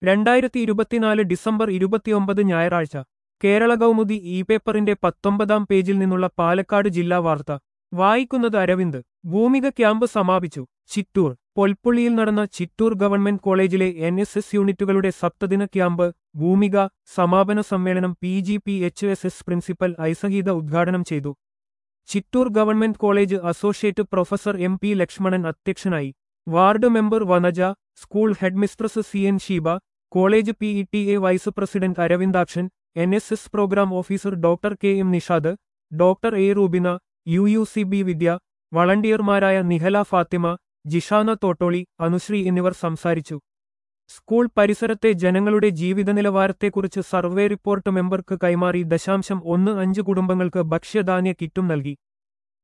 രണ്ടായിരത്തി ഇരുപത്തിനാല് ഡിസംബർ ഇരുപത്തിയൊമ്പത് ഞായറാഴ്ച കേരള കൗമുദി ഇ പേപ്പറിന്റെ പത്തൊമ്പതാം പേജിൽ നിന്നുള്ള പാലക്കാട് ജില്ലാ വാർത്ത വായിക്കുന്നത് അരവിന്ദ് ഭൂമിക ക്യാമ്പ് സമാപിച്ചു ചിറ്റൂർ പൊൽപ്പുള്ളിയിൽ നടന്ന ചിറ്റൂർ ഗവൺമെന്റ് കോളേജിലെ എൻ എസ് എസ് യൂണിറ്റുകളുടെ സപ്തദിന ക്യാമ്പ് ഭൂമിക സമാപന സമ്മേളനം P G P H S S principal ഐസഹീദ ഉദ്ഘാടനം ചെയ്തു Chittur government college associate professor M P Lakshmanan അധ്യക്ഷനായി ward member Vanaja school headmistress C N Sheeba college P E T A vice president Aravindakshan N S S programme officer doctor K M Nishad doctor A Rubina U U C B Vidya വളണ്ടിയർമാരായ നിഹല ഫാത്തിമ ജിഷാന തോട്ടോളി അനുശ്രീ എന്നിവർ സംസാരിച്ചു school പരിസരത്തെ ജനങ്ങളുടെ ജീവിത നിലവാരത്തെക്കുറിച്ച് survey report മെമ്പർക്ക് കൈമാറി ദശാംശം ഒന്ന് അഞ്ച് കുടുംബങ്ങൾക്ക് ഭക്ഷ്യധാന്യ കിറ്റും നൽകി